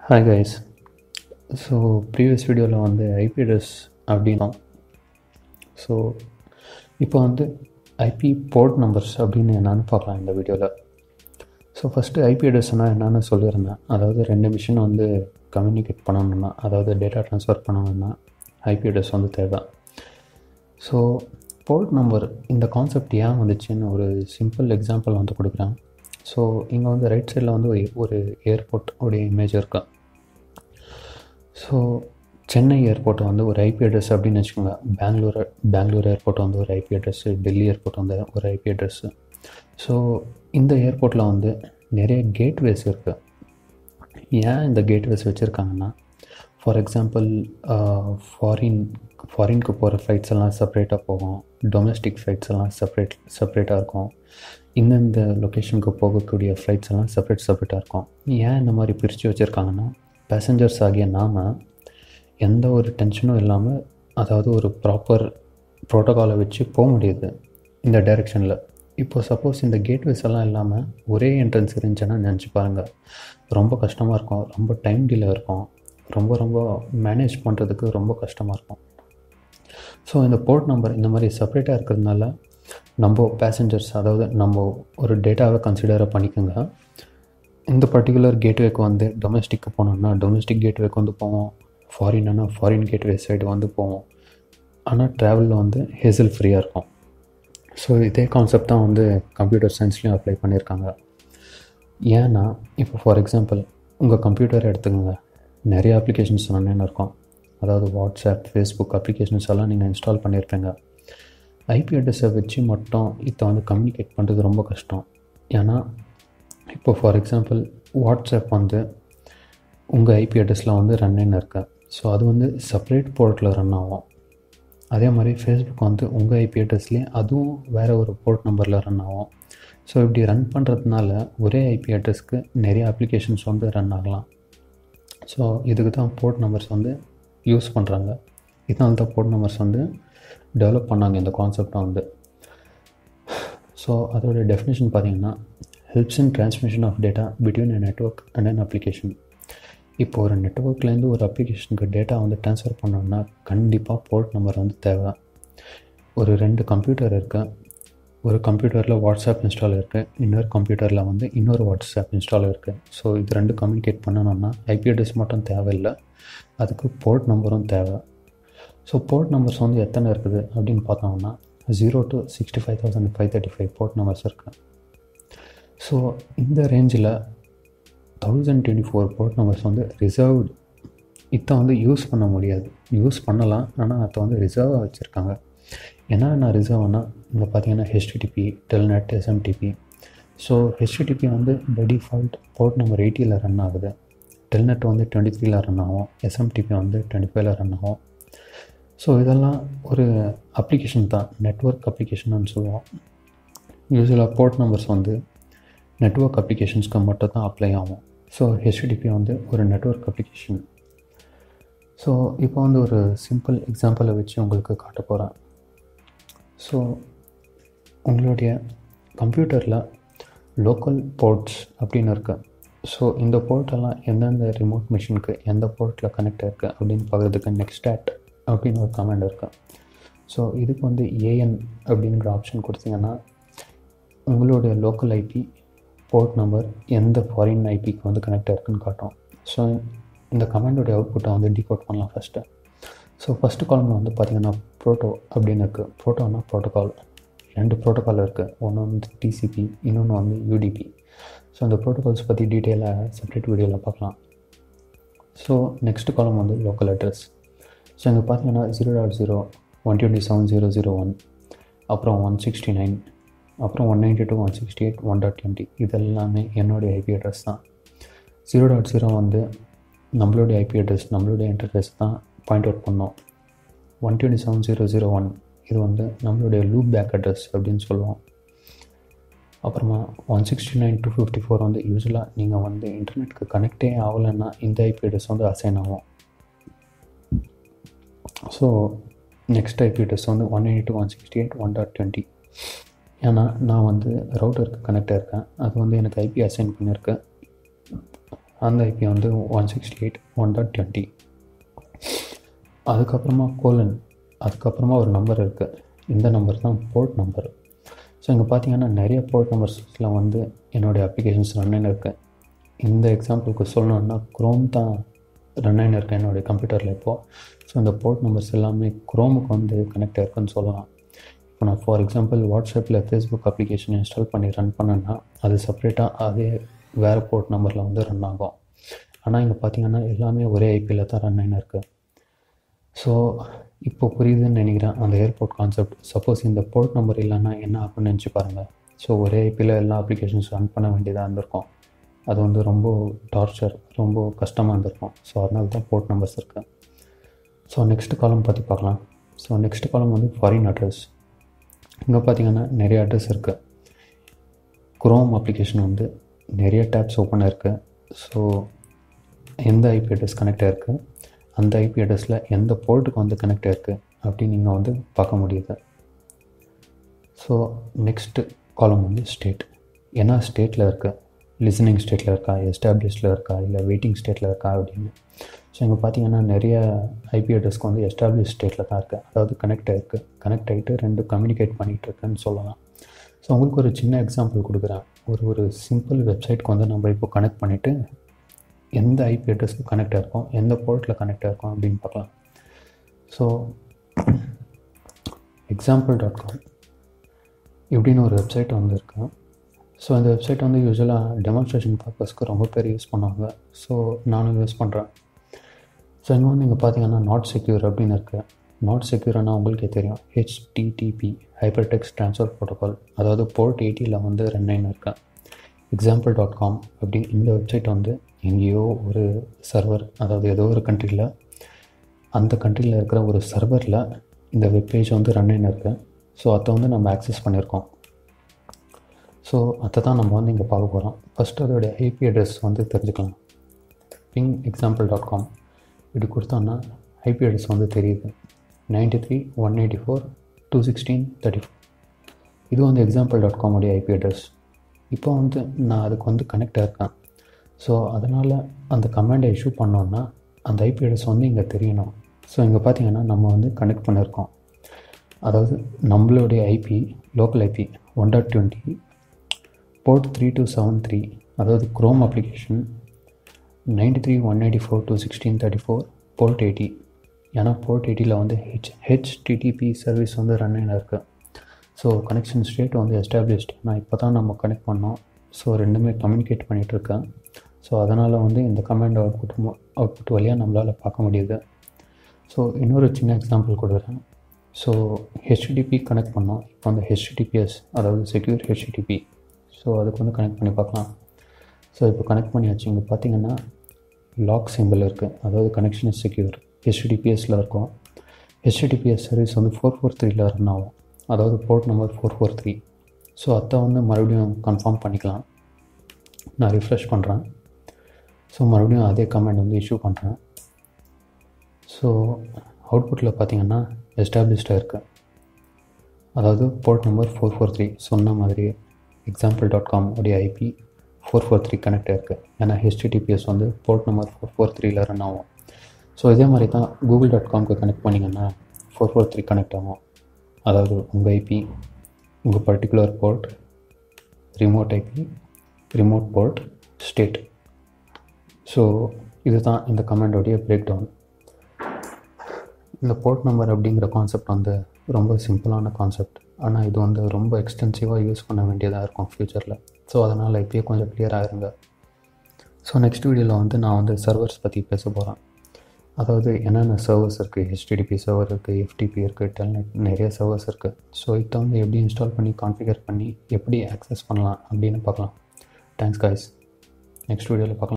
hi guys so previous வீடியோவில் வந்து IP address அப்படின்னோம் so இப்போ வந்து ஐபி போர்ட் நம்பர்ஸ் அப்படின்னு என்னன்னு பார்க்கலாம் இந்த வீடியோவில் ஸோ ஃபஸ்ட்டு ஐபி அட்ரஸ்னால் என்னென்னு சொல்லியிருந்தேன் அதாவது ரெண்டு மிஷின் வந்து கம்யூனிகேட் பண்ணணும்னா அதாவது டேட்டா ட்ரான்ஸ்ஃபர் பண்ணணும்னா ஐபி அட்ரஸ் வந்து தேவை ஸோ போர்ட் நம்பர் இந்த கான்செப்ட் ஏன் வந்துச்சுன்னு ஒரு சிம்பிள் எக்ஸாம்பிள் வந்து கொடுக்குறேன் ஸோ இங்கே வந்து ரைட் சைடில் வந்து ஒரு- ஒரு ஏர்போர்ட் உடைய இமேஜ் இருக்கு ஸோ சென்னை ஏர்போர்ட் வந்து ஒரு ஐபி அட்ரஸ் அப்படின்னு வச்சுக்கோங்க பெங்களூர் பெங்களூர் ஏர்போர்ட் வந்து ஒரு ஐபி அட்ரஸ்ஸு டெல்லி ஏர்போர்ட் வந்து ஒரு ஐபி அட்ரஸ்ஸு ஸோ இந்த ஏர்போர்ட்டில் வந்து நிறைய கேட்வேஸ் இருக்குது ஏன் இந்த கேட்வேஸ் வச்சுருக்காங்கன்னா ஃபார் எக்ஸாம்பிள் ஃபாரின் ஃபாரினுக்கு போகிற ஃப்ளைட்ஸ் எல்லாம் செப்பரேட்டாக போகும் டொமஸ்டிக் ஃப்ளைட்ஸ் எல்லாம் செப்பரேட் செப்பரேட்டாக இருக்கும் இந்தந்த லொக்கேஷனுக்கு போகக்கூடிய ஃப்ளைட்ஸ் எல்லாம் செப்பரேட் செப்பரேட்டாக இருக்கும் ஏன் இந்த மாதிரி பிரித்து வச்சுருக்காங்கன்னா பேசஞ்சர்ஸ் ஆகிய நாம் எந்த ஒரு டென்ஷனும் இல்லாமல் அதாவது ஒரு ப்ராப்பர் ப்ரோட்டோகாலை வச்சு போக முடியுது இந்த டைரெக்ஷனில் இப்போ சப்போஸ் இந்த கேட்வேஸ் எல்லாம் இல்லாமல் ஒரே என்ட்ரன்ஸ் இருந்துச்சுன்னா நினச்சி பாருங்கள் ரொம்ப கஷ்டமாக இருக்கும் ரொம்ப டைம் டிலே இருக்கும் ரொம்ப ரொம்ப மேனேஜ் பண்ணுறதுக்கு ரொம்ப கஷ்டமாக இருக்கும் ஸோ இந்த போர்ட் நம்பர் இந்த மாதிரி செப்பரேட்டாக இருக்கிறதுனால நம்ம பேசஞ்சர்ஸ் அதாவது நம்ம ஒரு டேட்டாவை கன்சிடரை பண்ணிக்கோங்க இந்த பர்டிகுலர் கேட்வேக்கு வந்து டொமஸ்டிக்கு போனோம்னா டொமஸ்டிக் கேட்வேக்கு வந்து போவோம் ஃபாரின்னா ஃபாரின் கேட்வே சைடு வந்து போவோம் ஆனால் ட்ராவலில் வந்து ஹேசல் ஃப்ரீயாக இருக்கும் ஸோ இதே கான்செப்ட் தான் வந்து கம்ப்யூட்டர் சயின்ஸ்லேயும் அப்ளை பண்ணியிருக்காங்க ஏன்னா இப்போ ஃபார் எக்ஸாம்பிள் உங்கள் கம்ப்யூட்டர் எடுத்துக்கோங்க நிறைய அப்ளிகேஷன்ஸ் என்னென்ன இருக்கும் அதாவது வாட்ஸ்அப் ஃபேஸ்புக் அப்ளிகேஷன்ஸ் எல்லாம் நீங்கள் இன்ஸ்டால் பண்ணியிருப்பீங்க ஐபி அட்ரஸை வச்சு மட்டும் இதை வந்து கம்யூனிகேட் பண்ணுறது ரொம்ப கஷ்டம் ஏன்னா இப்போ ஃபார் எக்ஸாம்பிள் வாட்ஸ்அப் வந்து உங்கள் ஐபி அட்ரஸில் வந்து ரன்னு இருக்கு ஸோ அது வந்து செப்பரேட் போர்ட்டில் ரன் ஆகும் அதே மாதிரி ஃபேஸ்புக் வந்து உங்கள் ஐபி அட்ரஸ்லேயே அதுவும் வேறு ஒரு போர்ட் நம்பரில் ரன் ஆகும் ஸோ இப்படி ரன் பண்ணுறதுனால ஒரே ஐபி அட்ரஸ்க்கு நிறைய அப்ளிகேஷன்ஸ் வந்து ரன் ஆகலாம் ஸோ இதுக்கு தான் போர்ட் நம்பர்ஸ் வந்து யூஸ் பண்ணுறாங்க இதனால தான் போர்ட் நம்பர்ஸ் வந்து டெவலப் பண்ணாங்க இந்த கான்செப்டை வந்து ஸோ அதோட டெஃபினேஷன் பார்த்தீங்கன்னா helps in transmission of data between a network and an application இப்போ ஒரு நெட்ஒர்க்லேருந்து ஒரு அப்ளிகேஷனுக்கு டேட்டா வந்து ட்ரான்ஸ்ஃபர் பண்ணோம்னா கண்டிப்பாக போர்ட் நம்பர் வந்து தேவை ஒரு ரெண்டு கம்ப்யூட்டர் இருக்கு ஒரு கம்ப்யூட்டரில் வாட்ஸ்அப் இன்ஸ்டால் இருக்குது இன்னொரு கம்ப்யூட்டரில் வந்து இன்னொரு வாட்ஸ்அப் இன்ஸ்டால் இருக்குது ஸோ இது ரெண்டு கம்யூனிகேட் பண்ணணும்னா ஐபி அட்ரஸ் மட்டும் தேவையில்லை அதுக்கு போர்ட் நம்பரும் தேவை ஸோ போர்ட் நம்பர்ஸ் வந்து எத்தனை இருக்குது அப்படின்னு பார்த்தோம்னா zero to sixty five thousand five thirty five port numbers இருக்குது ஸோ இந்த ரேஞ்சில் thousand twenty four port numbers வந்து ரிசர்வ்டு இதை வந்து யூஸ் பண்ண முடியாது யூஸ் பண்ணலாம் ஆனால் அதை வந்து ரிசர்வாக வச்சுருக்காங்க என்னென்ன ரிசர்வ்னா இங்கே பார்த்தீங்கன்னா HTTP telnet SMTP so HTTP வந்து பை டிஃபால்ட் போர்ட் நம்பர் எயிட்டியில் ரன் ஆகுது டெல்நெட் வந்து டுவெண்ட்டி த்ரீல ரன் ஆகும் எஸ்எம்டிபி வந்து டுவெண்ட்டி ஃபைவ்ல ரன் ஆகும் ஸோ இதெல்லாம் ஒரு அப்ளிகேஷன் தான் நெட்வொர்க் அப்ளிகேஷன் சொல்லுவோம் யூஸ்வலாக போர்ட் நம்பர்ஸ் வந்து நெட்வொர்க் அப்ளிகேஷன்ஸ்க்கு மட்டும் தான் அப்ளை ஆகும் ஸோ ஹெச்டிடிபி வந்து ஒரு நெட்வொர்க் அப்ளிகேஷன் ஸோ இப்போ வந்து ஒரு சிம்பிள் எக்ஸாம்பிளை வச்சு உங்களுக்கு காட்ட போகிறேன் ஸோ உங்களுடைய கம்ப்யூட்டரில் லோக்கல் போர்ட்ஸ் அப்படின்னு இருக்கு ஸோ இந்த போர்ட்டெல்லாம் எந்தெந்த ரிமோட் மிஷினுக்கு எந்த போர்ட்டில் கனெக்ட் ஆயிருக்கு அப்படின்னு பார்க்குறதுக்கு நெக்ஸ்ட் ஆட் அப்படின்னு ஒரு கமெண்ட் இருக்கு ஸோ இதுக்கு வந்து ஏஎன் அப்படிங்கிற ஆப்ஷன் கொடுத்தீங்கன்னா உங்களுடைய லோக்கல் ஐபி போர்ட் நம்பர் எந்த ஃபாரின் ஐபிக்கு வந்து கனெக்ட் ஆயிருக்குன்னு காட்டும் ஸோ இந்த கமெண்டோடைய அவுட்புட்டை வந்து டிகோட் பண்ணலாம் ஃபஸ்ட்டு ஸோ ஃபஸ்ட்டு காலமில் வந்து பார்த்தீங்கன்னா ப்ரோட்டோ அப்படின்னு இருக்குது ப்ரோட்டோனா ப்ரோட்டோகால் ரெண்டு ப்ரோட்டோகால் இருக்குது ஒன்று வந்து டிசிபி இன்னொன்று வந்து யூடிபி ஸோ அந்த ப்ரோட்டோகால்ஸ் பற்றி டீட்டெயிலாக செப்பரேட் வீடியோவில் பார்க்கலாம் ஸோ நெக்ஸ்ட் காலம் வந்து லோக்கல் அட்ரஸ் ஸோ இங்கே பார்த்தீங்கன்னா zero dot zero one twenty seven zero zero one அப்புறம் ஒன் சிக்ஸ்டி நைன் அப்புறம் one ninety two one sixty eight one dot twenty இதெல்லாமே என்னுடைய ஐபி அட்ரஸ் தான் ஜீரோ டாட் ஜீரோ வந்து நம்மளுடைய ஐபி அட்ரஸ் நம்மளுடைய இன்டர்ஃபேஸ் தான் பாயிண்ட் அவுட் பண்ணோம் one twenty seven zero zero one இது வந்து நம்மளுடைய லூப் பேக் அட்ரஸ் அப்படின்னு சொல்லுவோம் அப்புறமா one sixty nine two fifty four வந்து யூஸ்வலாக நீங்கள் வந்து இன்டர்நெட்டுக்கு கனெக்டே ஆகலைன்னா இந்த ஐபி அட்ரஸ் வந்து அசைன் ஆகும் ஸோ நெக்ஸ்ட் ஐபி அட்ரஸ் வந்து one eighty two one sixty eight one dot twenty ஏன்னா நான் வந்து ரவுட்டருக்கு கனெக்ட் ஆயிருக்கேன் அது வந்து எனக்கு ஐபி அசைன் பண்ணியிருக்கேன் அந்த ஐபி வந்து one sixty eight one dot twenty அதுக்கப்புறமா கோலன் அதுக்கப்புறமா ஒரு நம்பர் இருக்குது இந்த நம்பர் தான் போர்ட் நம்பர் ஸோ இங்கே பார்த்தீங்கன்னா நிறைய போர்ட் நம்பர்ஸில் வந்து என்னுடைய அப்ளிகேஷன்ஸ் ரன் இருக்குது இந்த எக்ஸாம்பிளுக்கு சொல்லணுன்னா க்ரோம் தான் ரன் ஆகின்னு இருக்கேன் என்னுடைய கம்ப்யூட்டரில் இப்போது ஸோ இந்த போர்ட் நம்பர்ஸ் எல்லாமே க்ரோமுக்கு வந்து கனெக்ட் ஆயிருக்குன்னு சொல்லலாம் இப்போ நான் ஃபார் எக்ஸாம்பிள் வாட்ஸ்அப்பில் ஃபேஸ்புக் அப்ளிகேஷன் இன்ஸ்டால் பண்ணி ரன் பண்ணேன்னா அது செப்பரேட்டாக அதே வேறு போர்ட் நம்பரில் வந்து ரன் ஆகும் ஆனால் இங்கே பார்த்தீங்கன்னா எல்லாமே ஒரே ஐபியில் தான் ரன் ஆகின்னு இருக்குது ஸோ இப்போ புரியுதுன்னு நினைக்கிறேன் அந்த ஏர்போர்ட் கான்செப்ட் சப்போஸ் இந்த போர்ட் நம்பர் இல்லைன்னா என்ன ஆகும்னு நினச்சி பாருங்கள் ஸோ ஒரே ஐபியில் எல்லா அப்ளிகேஷன்ஸ் ரன் பண்ண வேண்டியதாக இருந்திருக்கும் அது வந்து ரொம்ப டார்ச்சர் ரொம்ப கஷ்டமாக இருந்திருக்கும் ஸோ அதனால தான் போர்ட் நம்பர்ஸ் இருக்குது ஸோ நெக்ஸ்ட் காலம் பற்றி பார்க்கலாம் ஸோ நெக்ஸ்ட் காலம் வந்து ஃபாரின் அட்ரஸ் இங்கே பார்த்தீங்கன்னா நிறைய அட்ரஸ் இருக்குது குரோம் அப்ளிகேஷன் வந்து நிறைய டேப்ஸ் ஓப்பன் இருக்குது ஸோ எந்த ஐபி அட்ரஸ் கனெக்ட் ஆகிருக்கு அந்த ஐபி அட்ரஸில் எந்த போர்ட்டுக்கு வந்து கனெக்ட் ஆகிருக்கு அப்படின்னு நீங்கள் வந்து பார்க்க முடியுது ஸோ நெக்ஸ்ட்டு காலம் வந்து ஸ்டேட் என்ன ஸ்டேட்டில் இருக்குது லிசனிங் ஸ்டேட்டில் இருக்கா எஸ்டாப்ளிஷ்டில் இருக்கா இல்லை வெயிட்டிங் ஸ்டேட்டில் இருக்கா அப்படின்னு ஸோ இங்கே பார்த்தீங்கன்னா நிறைய ஐபி அட்ரஸ்க்கு வந்து எஸ்டாப்ளிஷ் ஸ்டேட்டில் தான் இருக்குது அதாவது கனெக்ட் ஆகிருக்கு கனெக்ட் ஆகிட்டு ரெண்டு கம்யூனிகேட் பண்ணிகிட்டு இருக்குன்னு சொல்லலாம் ஸோ உங்களுக்கு ஒரு சின்ன எக்ஸாம்பிள் கொடுக்குறேன் ஒரு ஒரு சிம்பிள் வெப்சைட்க்கு வந்து நம்ம இப்போ கனெக்ட் பண்ணிவிட்டு எந்த ஐபி அட்ரஸ்க்கு கனெக்ட் ஆகிருக்கும் எந்த போர்ட்டில் கனெக்ட் ஆகிருக்கும் அப்படின்னு பார்க்கலாம் ஸோ எக்ஸாம்பிள் டாட் காம் இப்படின்னு ஒரு வெப்சைட் வந்து இருக்கு ஸோ இந்த வெப்சைட் வந்து யூஸ்வலாக டெமான்ஸ்ட்ரேஷன் பர்பஸ்க்கு ரொம்ப பேர் யூஸ் பண்ணுவாங்க ஸோ நானும் யூஸ் பண்ணுறேன் ஸோ இங்கே வந்து இங்கே பார்த்தீங்கன்னா நாட் செக்யூர் அப்படின்னு இருக்குது நாட் செக்யூர்னா உங்களுக்கே தெரியும் HTTP hyper text transfer protocol அதாவது போர்ட் எயிட்டியில் வந்து ரன் ஆகின்னு இருக்கேன் எக்ஸாம்பிள் டாட் காம் அப்படி இந்த வெப்சைட் வந்து எங்கேயோ ஒரு சர்வர் அதாவது ஏதோ ஒரு கண்ட்ரியில் அந்த கண்ட்ரியில் இருக்கிற ஒரு சர்வரில் இந்த வெப்பேஜ் வந்து ரன் ஆகின்னு இருக்குது ஸோ அதை வந்து நம்ம ஆக்சஸ் பண்ணியிருக்கோம் ஸோ அதை தான் நம்ம வந்து இங்கே பார்க்க போகிறோம் ஃபஸ்ட்டு அதோடைய ஐபி அட்ரஸ் வந்து தெரிஞ்சுக்கலாம் பிங் எக்ஸாம்பிள் டாட் காம் இப்படி கொடுத்தோன்னா ஐபி அட்ரஸ் வந்து தெரியுது ninety three one eighty four two sixteen thirty four இது வந்து எக்ஸாம்பிள் டாட் காமோடைய ஐபி அட்ரஸ் இப்போ வந்து நான் அதுக்கு வந்து கனெக்ட் ஆயிருக்கேன் ஸோ அதனால் அந்த கமாண்டை இஷ்யூ பண்ணோன்னா அந்த ஐபி அட்ரஸ் வந்து இங்கே தெரியணும் ஸோ இங்கே பார்த்தீங்கன்னா நம்ம வந்து கனெக்ட் பண்ணியிருக்கோம் அதாவது நம்மளுடைய IP local IP one dot twenty port three two seven three அதாவது Chrome application ninety three one eighty four two sixteen thirty four port eighty ஏன்னா போர்ட் எயிட்டியில் வந்து ஹெச் ஹெச்டிடிபி சர்வீஸ் வந்து ரன் ஆகின இருக்குது ஸோ கனெக்ஷன் ஸ்டேட் வந்து established நான் இப்போ தான் நம்ம கனெக்ட் பண்ணோம் ஸோ ரெண்டுமே கம்யூனிகேட் பண்ணிகிட்ருக்கேன் ஸோ அதனால் வந்து இந்த கமெண்ட் அவுட்புட் அவுட்புட் வழியாக நம்மளால் பார்க்க முடியுது ஸோ இன்னொரு சின்ன எக்ஸாம்பிள் கொடுக்குறேன் ஸோ ஹெச்டிடிபி கனெக்ட் பண்ணோம் இப்போ வந்து ஹெச்டிடிபிஎஸ் அதாவது செக்யூர் ஹெச்டிடிபி ஸோ அதுக்கு வந்து கனெக்ட் பண்ணி பார்க்கலாம் ஸோ இப்போ கனெக்ட் பண்ணியாச்சு இங்கே பார்த்தீங்கன்னா லாக் சிம்பிள் இருக்குது அதாவது கனெக்ஷன் இஸ் செக்யூர் ஹெச்டிடிபிஎஸில் இருக்கும் ஹெச்டிடிபிஎஸ் சர்வீஸ் வந்து ஃபோர் ஃபோர் த்ரீல ரன் ஆகும் அதாவது port number four four three so அதை வந்து மறுபடியும் கன்ஃபார்ம் பண்ணிக்கலாம் நான் ரிஃப்ரெஷ் பண்ணுறேன் ஸோ மறுபடியும் அதே கமெண்ட் வந்து இஷ்யூ பண்ணுறேன் ஸோ அவுட்புட்டில் பார்த்தீங்கன்னா எஸ்டாப்ளிஷ்டாக இருக்குது அதாவது port number four four three சொன்ன மாதிரி எக்ஸாம்பிள் டாட் காம் உடைய IP four four three connect இருக்குது ஏன்னா ஹெச்டிடிபிஎஸ் வந்து போர்ட் நம்பர் ஃபோர் ஃபோர் த்ரீல ரன் ஆகும் ஸோ இதே மாதிரி தான் கூகுள் டாட் காம்க்கு கனெக்ட் பண்ணிங்கன்னா ஃபோர் ஃபோர் த்ரீ கனெக்ட் ஆகும் அதாவது உங்கள் ஐபி உங்கள் particular port remote IP remote port state so இதுதான் இந்த கமெண்டோடைய பிரேக் டவுன் இந்த போர்ட் நம்பர் அப்படிங்கிற கான்செப்ட் வந்து ரொம்ப சிம்பிளான கான்செப்ட் ஆனால் இது வந்து ரொம்ப எக்ஸ்டென்சிவாக யூஸ் பண்ண வேண்டியதாக இருக்கும் ஃப்யூச்சரில் ஸோ அதனால் இப்போயே கொஞ்சம் கிளியராக இருங்க ஸோ நெக்ஸ்ட் வீடியோவில் வந்து நான் வந்து சர்வர்ஸ் பற்றி பேச போகிறேன் அதாவது என்னென்ன சர்வர்ஸ் இருக்குது ஹெச்டிடிபி சர்வர் இருக்குது எஃப்டிபி இருக்குது டெல்நெட் நிறைய சர்வர்ஸ் இருக்குது ஸோ இதை வந்து எப்படி இன்ஸ்டால் பண்ணி கான்ஃபிகர் பண்ணி எப்படி ஆக்சஸ் பண்ணலாம் அப்படின்னு பார்க்கலாம் தேங்க்ஸ் காய்ஸ் நெக்ஸ்ட் வீடியோவில் பார்க்கலாம்